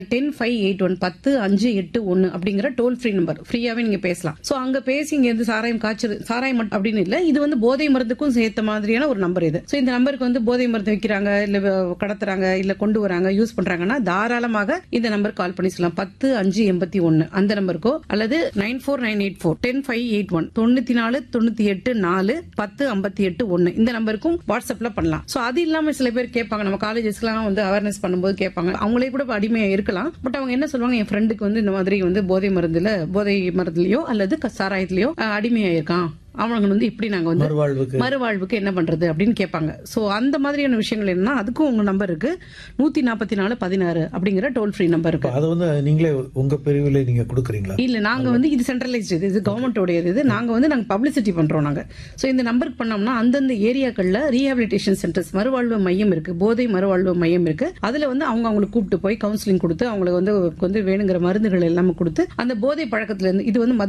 ten five eight one பத்து அஞ்சு எட்டு ஒன்னு அப்படிங்கிற டோல் ஃப்ரீ நம்பர் ஃப்ரீயாவே நீங்க பேசலாம் சோ அங்க பேசி இங்க இருந்து சாராயம் காய்ச்சல் சாராயம் மட்டும் அப்படின்னு இல்ல இது வந்து போதை மருந்துக்கும் சேர்த்த மாதிரியான ஒரு நம்பர் இது சோ இந்த நம்பருக்கு வந்து போதை மருந்து விற்கிறாங்க இல்ல வ- கடத்துறாங்க இல்ல கொண்டு வராங்க யூஸ் பண்றாங்கன்னா தாராளமாக இந்த நம்பர் கால் பண்ணி சொல்லலாம் பத்து அஞ்சு எண்பத்தி ஒன்னு அந்த நம்பருக்கோ அல்லது nine four nine eight four ten five eight one தொண்ணூத்தி நாலு தொண்ணூத்தி எட்டு நாலு பத்து ஐம்பத்தி எட்டு ஒன்னு இந்த நம்பருக்கும் வாட்ஸ்அப்ல பண்ணலாம் சோ அது இல்லாம சில பேர் கேட்பாங்க நம்ம காலேஜஸ்க்குலாம் வந்து அவேர்னஸ் பண்ணும்போது கேட்பாங்க அவங்களே கூட இப்ப அடிமையா இருக்கலாம் பட் அவங்க என்ன சொல்லுவாங்க என் ஃப்ரெண்டுக்கு வந்து இந்த மாதிரி வந்து போதை மருந்துல போதை மருந்துலயோ அல்லது க- சாராயத்திலயோ அஹ், அடிமையா இருக்கான் அவங்க வந்து இப்படி நாங்க வந்து மறுவாழ்வுக்கு மறுவாழ்வுக்கு என்ன பண்றது அப்படின்னு கேட்பாங்க சோ அந்த மாதிரியான விஷயங்கள் என்னன்னா அதுக்கும் உங்க நம்பர் இருக்கு நூத்தி நாற்பத்தி நாலு பதினாறு அப்படிங்கிற டோல் ஃப்ரீ நம்பர் இருக்கு இப்ப அதை வந்து நீங்களே உங்க பிரிவில் நீங்க கொடுக்குறீங்களா இல்ல நாங்க வந்து இது சென்ட்ரலைஸ்டு இது இது கவர்மெண்டோட இது நாங்க வந்து நாங்க பப்ளிசிட்டி பண்றோம் நாங்க சோ இந்த நம்பருக்கு பண்ணோம்னா அந்தந்த ஏரியாக்கள்ல ரீஹாபிலிட்டேஷன் சென்டர்ஸ் மறுவாழ்வு மையம் இருக்கு போதை மறுவாழ்வு மையம் இருக்கு அதுல வந்து அவங்க அவங்களுக்கு கூப்பிட்டு போய் கவுன்சிலிங் கொடுத்து அவங்களுக்கு வந்து வந்து வேணுங்கிற மருந்துகள் எல்லாமே கொடுத்து அந்த போதை பழக்கத்துல இருந்து இது வந்து மது